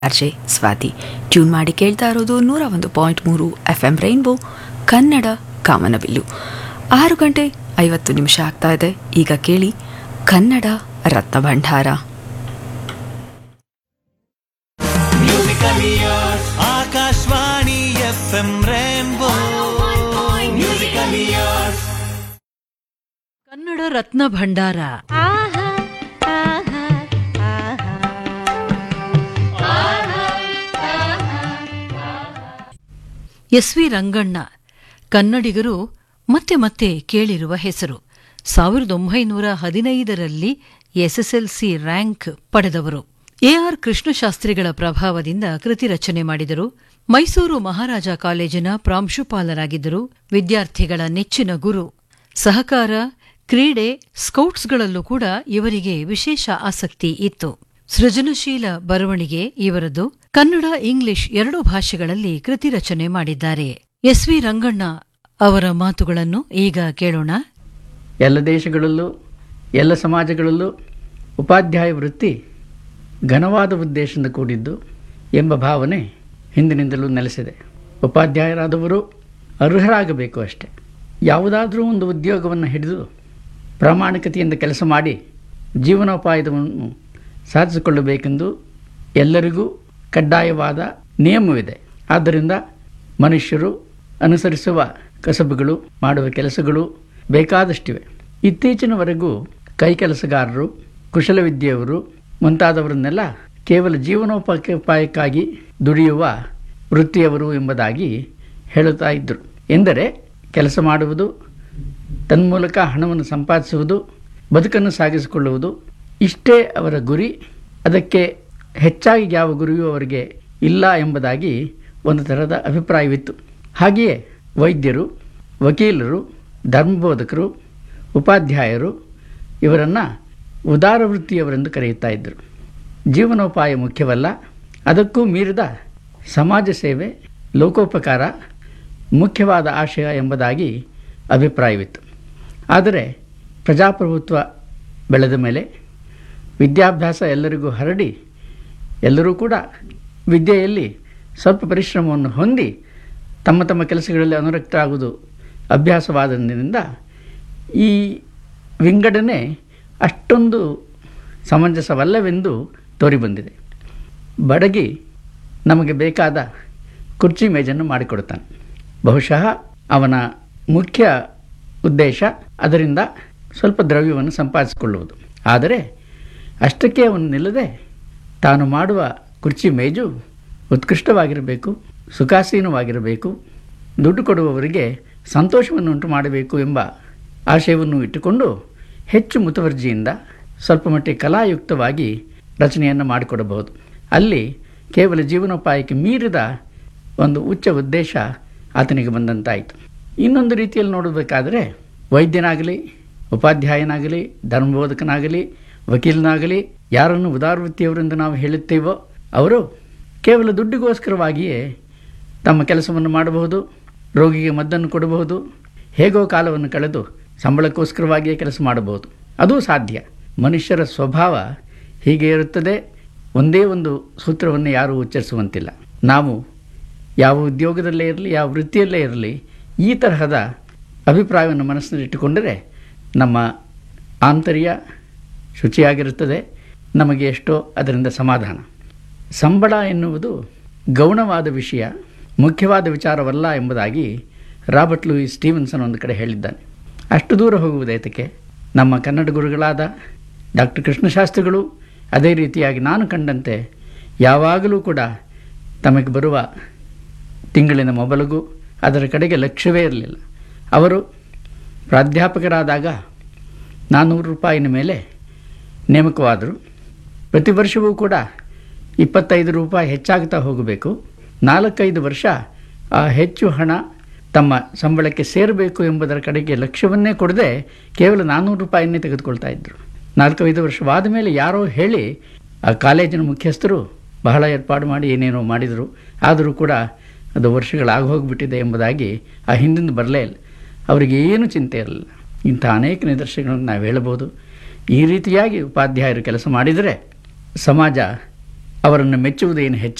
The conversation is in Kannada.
ಅರ್ಜೆ ಸ್ವಾತಿ ಟ್ಯೂನ್ ಮಾಡಿ ಕೇಳ್ತಾ ಇರೋದು ನೂರ ಒಂದು ಪಾಯಿಂಟ್ ಮೂರು ಎಫ್ ಎಂ ರೈನ್ಬೋ ಕನ್ನಡ ಕಾಮನಬಿಲ್ಲು ಆರು ಗಂಟೆ ಐವತ್ತು ನಿಮಿಷ ಆಗ್ತಾ ಇದೆ ಈಗ ಕೇಳಿ Kannada Ratna Bhandara Akashvani F M Rainbow musical years Kannada Ratna Bhandara S V Ranganna ಕನ್ನಡಿಗರು ಮತ್ತೆ ಮತ್ತೆ ಕೇಳಿರುವ ಹೆಸರು ಸಾವಿರದ ಒಂಬೈನೂರ ಹದಿನೈದರಲ್ಲಿ ಎಸ್ಎಸ್ಎಲ್ಸಿ ರ್ಯಾಂಕ್ ಪಡೆದವರು ಎಆರ್ ಕೃಷ್ಣಶಾಸ್ತ್ರಿಗಳ ಪ್ರಭಾವದಿಂದ ಕೃತಿ ರಚನೆ ಮಾಡಿದರು ಮೈಸೂರು ಮಹಾರಾಜ ಕಾಲೇಜಿನ ಪ್ರಾಂಶುಪಾಲರಾಗಿದ್ದರು ವಿದ್ಯಾರ್ಥಿಗಳ ನೆಚ್ಚಿನ ಗುರು ಸಹಕಾರ ಕ್ರೀಡೆ ಸ್ಕೌಟ್ಸ್ಗಳಲ್ಲೂ ಕೂಡ ಇವರಿಗೆ ವಿಶೇಷ ಆಸಕ್ತಿ ಇತ್ತು ಸೃಜನಶೀಲ ಬರವಣಿಗೆ ಇವರದು ಕನ್ನಡ ಇಂಗ್ಲಿಷ್ ಎರಡೂ ಭಾಷೆಗಳಲ್ಲಿ ಕೃತಿ ರಚನೆ ಮಾಡಿದ್ದಾರೆ ಎಸ್ ವಿ ರಂಗಣ್ಣ ಅವರ ಮಾತುಗಳನ್ನು ಈಗ ಕೇಳೋಣ ಎಲ್ಲ ದೇಶಗಳಲ್ಲೂ ಎಲ್ಲ ಸಮಾಜಗಳಲ್ಲೂ ಉಪಾಧ್ಯಾಯ ವೃತ್ತಿ ಘನವಾದ ಉದ್ದೇಶದಿಂದ ಕೂಡಿದ್ದು ಎಂಬ ಭಾವನೆ ಹಿಂದಿನಿಂದಲೂ ನೆಲೆಸಿದೆ ಉಪಾಧ್ಯಾಯರಾದವರು ಅರ್ಹರಾಗಬೇಕು ಅಷ್ಟೆ ಯಾವುದಾದರೂ ಒಂದು ಉದ್ಯೋಗವನ್ನು ಹಿಡಿದು ಪ್ರಾಮಾಣಿಕತೆಯಿಂದ ಕೆಲಸ ಮಾಡಿ ಜೀವನೋಪಾಯವನ್ನು ಸಾಧಿಸಿಕೊಳ್ಳಬೇಕೆಂದು ಎಲ್ಲರಿಗೂ ಕಡ್ಡಾಯವಾದ ನಿಯಮವಿದೆ ಆದ್ದರಿಂದ ಮನುಷ್ಯರು ಅನುಸರಿಸುವ ಕಸಬುಗಳು ಮಾಡುವ ಕೆಲಸಗಳು ಬೇಕಾದಷ್ಟಿವೆ ಇತ್ತೀಚಿನವರೆಗೂ ಕೈಕೆಲಸಗಾರರು ಕುಶಲವಿದ್ಯೆಯವರು ಮುಂತಾದವರನ್ನೆಲ್ಲ ಕೇವಲ ಜೀವನೋಪಾಯಕ್ಕಾಗಿ ದುಡಿಯುವ ವೃತ್ತಿಯವರು ಎಂಬುದಾಗಿ ಹೇಳುತ್ತಾ ಇದ್ದರು ಎಂದರೆ ಕೆಲಸ ಮಾಡುವುದು ತನ್ಮೂಲಕ ಹಣವನ್ನು ಸಂಪಾದಿಸುವುದು ಬದುಕನ್ನು ಸಾಗಿಸಿಕೊಳ್ಳುವುದು ಇಷ್ಟೇ ಅವರ ಗುರಿ ಅದಕ್ಕೆ ಹೆಚ್ಚಾಗಿ ಯಾವ ಗುರಿಯೂ ಅವರಿಗೆ ಇಲ್ಲ ಎಂಬುದಾಗಿ ಒಂದು ಥರದ ಅಭಿಪ್ರಾಯವಿತ್ತು ಹಾಗೆಯೇ ವೈದ್ಯರು ವಕೀಲರು ಧರ್ಮಬೋಧಕರು ಉಪಾಧ್ಯಾಯರು ಇವರನ್ನು ಉದಾರ ವೃತ್ತಿಯವರೆಂದು ಕರೆಯುತ್ತಾ ಇದ್ದರು ಜೀವನೋಪಾಯ ಮುಖ್ಯವಲ್ಲ ಅದಕ್ಕೂ ಮೀರಿದ ಸಮಾಜ ಸೇವೆ ಲೋಕೋಪಕಾರ ಮುಖ್ಯವಾದ ಆಶಯ ಎಂಬುದಾಗಿ ಅಭಿಪ್ರಾಯವಿತ್ತು ಆದರೆ ಪ್ರಜಾಪ್ರಭುತ್ವ ಬೆಳೆದ ಮೇಲೆ ವಿದ್ಯಾಭ್ಯಾಸ ಎಲ್ಲರಿಗೂ ಹರಡಿ ಎಲ್ಲರೂ ಕೂಡ ವಿದ್ಯೆಯಲ್ಲಿ ಸ್ವಲ್ಪ ಪರಿಶ್ರಮವನ್ನು ಹೊಂದಿ ತಮ್ಮ ತಮ್ಮ ಕೆಲಸಗಳಲ್ಲಿ ಅನುರಕ್ತರಾಗುವುದು ಅಭ್ಯಾಸವಾದದಿಂದ ಈ ವಿಂಗಡಣೆ ಅಷ್ಟೊಂದು ಸಮಂಜಸವಲ್ಲವೆಂದು ತೋರಿಬಂದಿದೆ ಬಡಗಿ ನಮಗೆ ಬೇಕಾದ ಕುರ್ಚಿ ಮೇಜನ್ನು ಮಾಡಿಕೊಡುತ್ತಾನೆ ಬಹುಶಃ ಅವನ ಮುಖ್ಯ ಉದ್ದೇಶ ಅದರಿಂದ ಸ್ವಲ್ಪ ದ್ರವ್ಯವನ್ನು ಸಂಪಾದಿಸಿಕೊಳ್ಳುವುದು ಆದರೆ ಅಷ್ಟಕ್ಕೆ ಅವನು ನಿಲ್ಲದೆ ತಾನು ಮಾಡುವ ಕುರ್ಚಿ ಮೇಜು ಉತ್ಕೃಷ್ಟವಾಗಿರಬೇಕು ಸುಖಾಸೀನವಾಗಿರಬೇಕು ದುಡ್ಡು ಕೊಡುವವರಿಗೆ ಸಂತೋಷವನ್ನು ಉಂಟು ಮಾಡಬೇಕು ಎಂಬ ಆಶಯವನ್ನು ಇಟ್ಟುಕೊಂಡು ಹೆಚ್ಚು ಮುತುವರ್ಜಿಯಿಂದ ಸ್ವಲ್ಪ ಮಟ್ಟಿಗೆ ಕಲಾಯುಕ್ತವಾಗಿ ರಚನೆಯನ್ನು ಮಾಡಿಕೊಡಬಹುದು ಅಲ್ಲಿ ಕೇವಲ ಜೀವನೋಪಾಯಕ್ಕೆ ಮೀರಿದ ಒಂದು ಉಚ್ಚ ಉದ್ದೇಶ ಆತನಿಗೆ ಬಂದಂತಾಯಿತು ಇನ್ನೊಂದು ರೀತಿಯಲ್ಲಿ ನೋಡಬೇಕಾದರೆ ವೈದ್ಯನಾಗಲಿ ಉಪಾಧ್ಯಾಯನಾಗಲಿ ಧರ್ಮಬೋಧಕನಾಗಲಿ ವಕೀಲನಾಗಲಿ ಯಾರನ್ನು ಉದಾರವೃತ್ತಿಯವರೆಂದು ನಾವು ಹೇಳುತ್ತೇವೋ ಅವರು ಕೇವಲ ದುಡ್ಡಿಗೋಸ್ಕರವಾಗಿಯೇ ತಮ್ಮ ಕೆಲಸವನ್ನು ಮಾಡಬಹುದು ರೋಗಿಗೆ ಮದ್ದನ್ನು ಕೊಡಬಹುದು ಹೇಗೋ ಕಾಲವನ್ನು ಕಳೆದು ಸಂಬಳಕ್ಕೋಸ್ಕರವಾಗಿಯೇ ಕೆಲಸ ಮಾಡಬಹುದು ಅದೂ ಸಾಧ್ಯ ಮನುಷ್ಯರ ಸ್ವಭಾವ ಹೀಗೆ ಇರುತ್ತದೆ ಒಂದೇ ಒಂದು ಸೂತ್ರವನ್ನು ಯಾರೂ ಉಚ್ಚರಿಸುವಂತಿಲ್ಲ ನಾವು ಯಾವ ಉದ್ಯೋಗದಲ್ಲೇ ಇರಲಿ ಯಾವ ವೃತ್ತಿಯಲ್ಲೇ ಇರಲಿ ಈ ತರಹದ ಅಭಿಪ್ರಾಯವನ್ನು ಮನಸ್ಸಿನಲ್ಲಿಟ್ಟುಕೊಂಡರೆ ನಮ್ಮ ಆಂತರ್ಯ ಶುಚಿಯಾಗಿರುತ್ತದೆ ನಮಗೆ ಎಷ್ಟೋ ಅದರಿಂದ ಸಮಾಧಾನ ಸಂಬಳ ಎನ್ನುವುದು ಗೌಣವಾದ ವಿಷಯ ಮುಖ್ಯವಾದ ವಿಚಾರವಲ್ಲ ಎಂಬುದಾಗಿ ರಾಬರ್ಟ್ ಲೂಯಿಸ್ ಸ್ಟೀವನ್ಸನ್ ಒಂದು ಕಡೆ ಹೇಳಿದ್ದಾನೆ ಅಷ್ಟು ದೂರ ಹೋಗುವುದೈತಕ್ಕೆ ನಮ್ಮ ಕನ್ನಡ ಗುರುಗಳಾದ ಡಾಕ್ಟರ್ ಕೃಷ್ಣಶಾಸ್ತ್ರಿಗಳು ಅದೇ ರೀತಿಯಾಗಿ ನಾನು ಕಂಡಂತೆ ಯಾವಾಗಲೂ ಕೂಡ ತಮಗೆ ಬರುವ ತಿಂಗಳಿನ ಮೊಬಲಗು ಅದರ ಕಡೆಗೆ ಲಕ್ಷ್ಯವೇ ಇರಲಿಲ್ಲ ಅವರು ಪ್ರಾಧ್ಯಾಪಕರಾದಾಗ ನಾನ್ನೂರು ರೂಪಾಯಿನ ಮೇಲೆ ನೇಮಕವಾದರು ಪ್ರತಿ ವರ್ಷವೂ ಕೂಡ ಇಪ್ಪತ್ತೈದು ರೂಪಾಯಿ ಹೆಚ್ಚಾಗ್ತಾ ಹೋಗಬೇಕು ನಾಲ್ಕೈದು ವರ್ಷ ಆ ಹೆಚ್ಚು ಹಣ ತಮ್ಮ ಸಂಬಳಕ್ಕೆ ಸೇರಬೇಕು ಎಂಬುದರ ಕಡೆಗೆ ಲಕ್ಷ್ಯವನ್ನೇ ಕೊಡದೆ ಕೇವಲ ನಾನ್ನೂರು ರೂಪಾಯಿಯನ್ನೇ ತೆಗೆದುಕೊಳ್ತಾ ಇದ್ದರು ನಾಲ್ಕೈದು ವರ್ಷವಾದ ಮೇಲೆ ಯಾರೋ ಹೇಳಿ ಆ ಕಾಲೇಜಿನ ಮುಖ್ಯಸ್ಥರು ಬಹಳ ಏರ್ಪಾಡು ಮಾಡಿ ಏನೇನೋ ಮಾಡಿದರು ಆದರೂ ಕೂಡ ಅದು ವರ್ಷಗಳಾಗಿ ಹೋಗಿಬಿಟ್ಟಿದೆ ಎಂಬುದಾಗಿ ಆ ಹಿಂದಿಂದ ಬರಲೇ ಇಲ್ಲ ಅವರಿಗೆ ಏನು ಚಿಂತೆ ಇರಲಿಲ್ಲ ಇಂಥ ಅನೇಕ ನಿದರ್ಶನಗಳನ್ನು ನಾವು ಹೇಳಬಹುದು ಈ ರೀತಿಯಾಗಿ ಉಪಾಧ್ಯಾಯರು ಕೆಲಸ ಮಾಡಿದರೆ ಸಮಾಜ ಅವರನ್ನು ಮೆಚ್ಚುವುದೇನು ಹೆಚ್ಚು